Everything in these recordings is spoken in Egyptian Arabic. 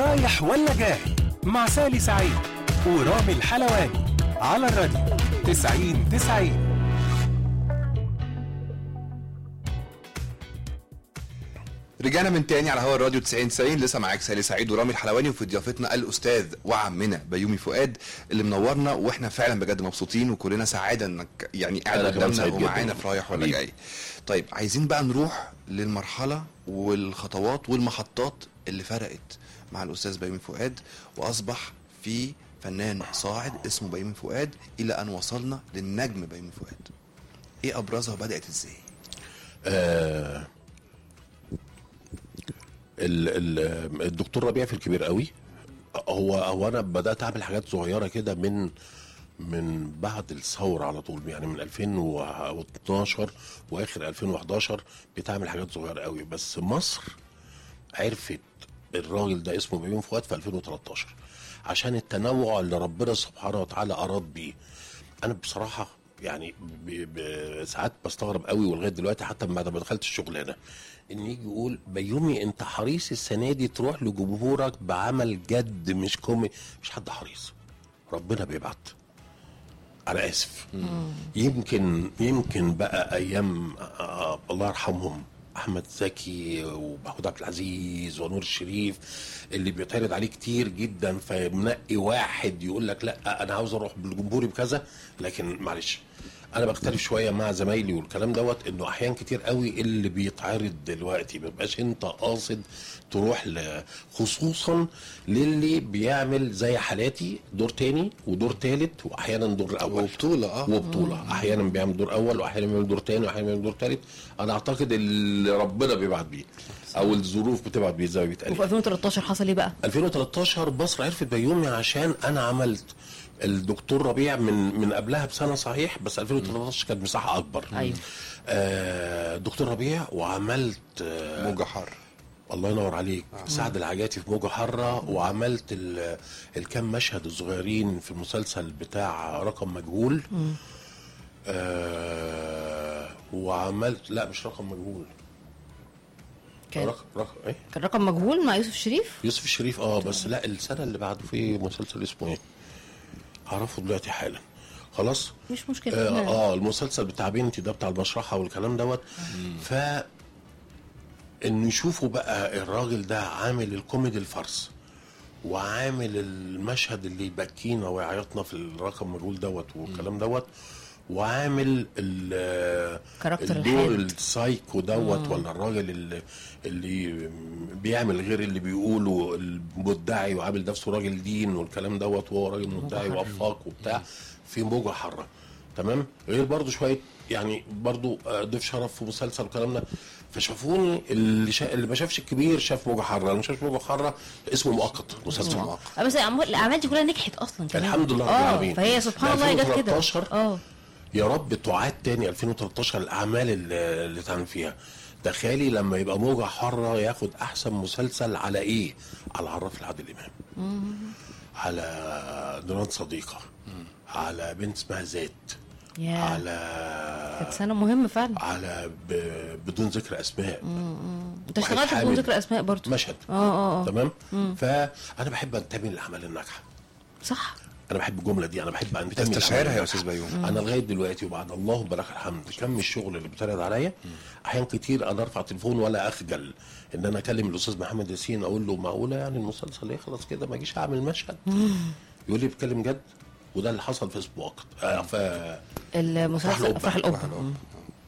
رايح ولا جاي مع سالي سعيد ورامي الحلواني على الراديو 90 90 رجعنا من تاني على هوا الراديو 90 90 لسه معاك سالي سعيد ورامي الحلواني وفي ضيافتنا الاستاذ وعمنا بيومي فؤاد اللي منورنا واحنا فعلا بجد مبسوطين وكلنا سعاده انك يعني قاعد أنا كمان قدامنا سعيد جداً. ومعانا في رايح ولا حبيبي. جاي طيب عايزين بقى نروح للمرحله والخطوات والمحطات اللي فرقت مع الاستاذ بيومي فؤاد واصبح في فنان صاعد اسمه بيومي فؤاد الى ان وصلنا للنجم بيومي فؤاد ايه ابرزها وبدات ازاي آه ال ال الدكتور ربيع في الكبير قوي هو هو انا بدات اعمل حاجات صغيره كده من من بعد الثوره على طول يعني من 2012 واخر 2011 بتعمل حاجات صغيره قوي بس مصر عرفت الراجل ده اسمه بيومي فؤاد في 2013 عشان التنوع اللي ربنا سبحانه وتعالى اراد بيه انا بصراحه يعني ب- ب- ساعات بستغرب قوي ولغايه دلوقتي حتى بعد ما دخلت الشغلانه ان يجي يقول بيومي انت حريص السنه دي تروح لجمهورك بعمل جد مش كومي مش حد حريص ربنا بيبعت انا اسف يمكن يمكن بقى ايام آه الله يرحمهم احمد زكي ومحمود عبد العزيز ونور الشريف اللي بيتعرض عليه كتير جدا فمنقي واحد يقول لك لا انا عاوز اروح بالجمهوري بكذا لكن معلش انا بختلف شويه مع زمايلي والكلام دوت انه احيان كتير قوي اللي بيتعرض دلوقتي ما بيبقاش انت قاصد تروح ل... خصوصا للي بيعمل زي حالاتي دور تاني ودور تالت واحيانا دور اول وبطوله اه وبطوله احيانا بيعمل دور اول واحيانا بيعمل دور تاني واحيانا بيعمل دور تالت انا اعتقد اللي ربنا بيبعت بيه او الظروف بتبعت بيه زي ما بيتقال وفي 2013 حصل ايه بقى؟ 2013 مصر عرفت بيومي عشان انا عملت الدكتور ربيع من من قبلها بسنه صحيح بس 2013 كانت مساحه اكبر أيوة. آه دكتور ربيع وعملت آه موجه حر الله ينور عليك سعد العجاتي في موجة حرة وعملت ال- الكام مشهد الصغيرين في المسلسل بتاع رقم مجهول آه وعملت لا مش رقم مجهول كان رقم رقم ايه كان رقم مجهول مع يوسف شريف يوسف الشريف اه بس لا السنة اللي بعده في مسلسل اسمه ايه هعرفه دلوقتي حالا خلاص مش مشكله اه, آه المسلسل بتاع بنتي ده بتاع المشرحه والكلام دوت ف ان يشوفوا بقى الراجل ده عامل الكوميدي الفرس وعامل المشهد اللي يبكينا ويعيطنا في الرقم مجهول دوت والكلام دوت وعامل ال- كاركتر الدور الحاد. السايكو دوت ولا الراجل اللي, اللي بيعمل غير اللي بيقوله المدعي وعامل نفسه راجل دين والكلام دوت وهو راجل مدعي وافاق وبتاع في موجه حره تمام غير برضو شويه يعني برضو آه، ضيف شرف في مسلسل والكلام ده فشافوني اللي, شا... اللي ما شافش الكبير شاف موجه حره اللي ما شافش موجه حره اسمه مؤقت مسلسل مؤقت آه، بس الأعمال- الاعمال دي كلها نجحت اصلا كمان الحمد لله رب اه العالمين فهي سبحان الله جت كده 2013 اه يا رب تعاد تاني 2013 الاعمال اللي, اللي اتعمل فيها تخيلي لما يبقى موجة حرة ياخد احسن مسلسل على ايه على عراف العادل امام على نوران صديقة على بنت اسمها ذات يا على كانت سنه مهمه فعلا على ب... بدون ذكر اسماء انت اشتغلت بدون حامد. ذكر اسماء برضو مشهد اه اه اه تمام فانا بحب انتمي للاعمال الناجحه صح انا بحب الجمله دي انا بحب انتمي بتستشعرها للأعمال يا الناجحة. أستاذ بيومي. انا لغايه دلوقتي وبعد الله بلغ الحمد كم الشغل اللي بيتعرض عليا احيان كتير انا ارفع تليفون ولا اخجل ان انا اكلم الاستاذ محمد ياسين اقول له معقوله يعني المسلسل يخلص كده ما اجيش اعمل مشهد يقول لي بتكلم جد وده اللي حصل في اسبوع وقت آه ف المسلسل القبة. افراح القبه أفراح القبة. مم.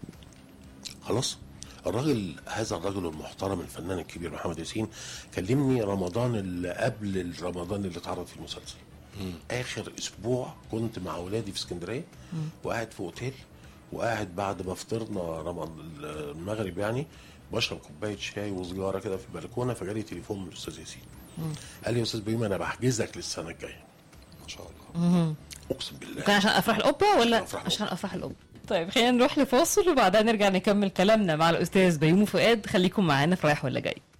خلاص الراجل هذا الرجل المحترم الفنان الكبير محمد ياسين كلمني رمضان اللي قبل رمضان اللي اتعرض في المسلسل اخر اسبوع كنت مع اولادي في اسكندريه وقاعد في اوتيل وقاعد بعد ما فطرنا رمضان المغرب يعني بشرب كوبايه شاي وسجاره كده في البلكونه فجالي تليفون من الاستاذ ياسين قال لي يا استاذ بيومي انا بحجزك للسنه الجايه ما شاء الله اقسم بالله كان عشان افراح القبه ولا أفراح القبة. عشان افراح القبه طيب خلينا نروح لفاصل وبعدها نرجع نكمل كلامنا مع الاستاذ بيومي فؤاد خليكم معانا في رايح ولا جاي